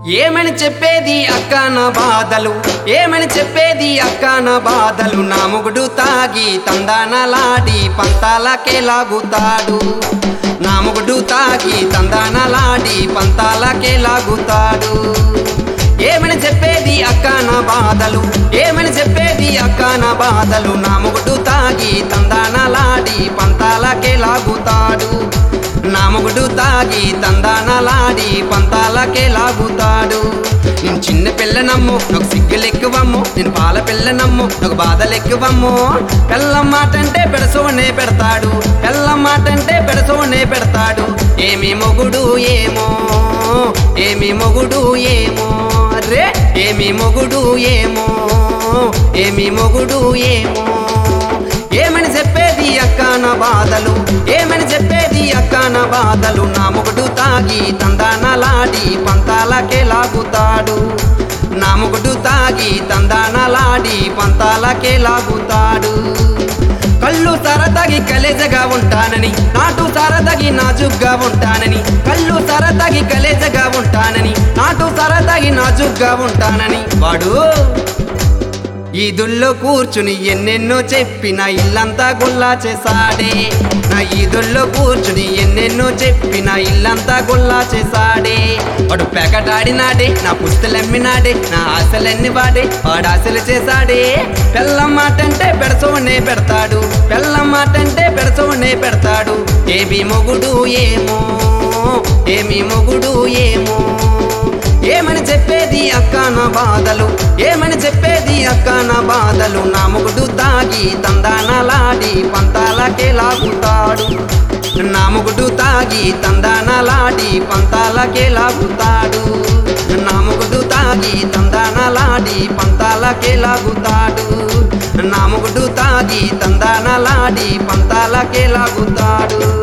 ఏమని చెప్పేది అక్క నా బాధలు ఏమని చెప్పేది అక్క నా బాధలు నా మొగుడు తాగి తందానలాడి పంతాలకే లాగుతాడు నా మొగుడు తాగి తందానలాడి పంతాలకే లాగుతాడు ఏమని చెప్పేది అక్క నా బాధలు ఏమని చెప్పేది అక్క నా బాధలు నా మొగుడు తాగి తందానలాడి పంతాలకే లాగుతాడు నా మొగుడు తాగి తందానలాడి పంతాలకే లాగుతాడు నేను చిన్న పిల్లనమ్ము నాకు సిగ్గులెక్కువమ్ము నేను పాల పిల్లనమ్ము నాకు బాధలెక్కువమ్ము పెళ్ళం మాట అంటే పెడసోనే పెడతాడు పెళ్ళం మాట అంటే పెడసోనే పెడతాడు ఏమి మొగుడు ఏమో ఏమి మొగుడు ఏమో అరే ఏమి మొగుడు ఏమో ఏమి మొగుడు ఏమో ఏమని చెప్పేది అక్క నా బాధలు ఏమని చెప్పేది అక్క నా బాధలు నా మొగుడు తాగి తందానలాడి పంతాలకే లాగుతాడు నా మొగుడు తాగి తందానలాడి పంతాలకే లాగుతాడు కళ్ళు సరదగి కలేజగా ఉంటానని నాటు సరదగి నాజుగ్గా ఉంటానని కళ్ళు సరదగి కలేజగా ఉంటానని నాటు సరదగి నాజుగ్గా ఉంటానని వాడు ఈదుల్లో కూర్చుని ఎన్నెన్నో చెప్పిన ఇల్లంతా గుల్లా చేసాడే నా ఈదుల్లో కూర్చుని ఎన్నెన్నో చెప్పిన ఇల్లంతా గుల్లా చేసాడే వాడు పెకటాడినాడే నా పుస్తలమ్మినాడే నా ఆశలన్నీ వాడే వాడు ఆశలు చేశాడే పెళ్ళం మాటంటే పెడసోనే పెడతాడు పెళ్ళం మాటంటే పెడసోనే పెడతాడు ఏమి మొగుడు ఏమో ఏమి మొగుడు ఏమో ఏమని చెప్పేది అక్క నా బాధలు ఏమని చెప్పేది అక్క నా బాధలు నా మొగుడు తాగి తందానలాడి పంతాలకే లాగుతాడు నా మొగుడు తాగి తందానలాడి పంతాలకే లాగుతాడు నా మొగుడు తాగి తందానలాడి పంతాలకే లాగుతాడు నా మొగుడు తాగి తందానలాడి పంతాలకే లాగుతాడు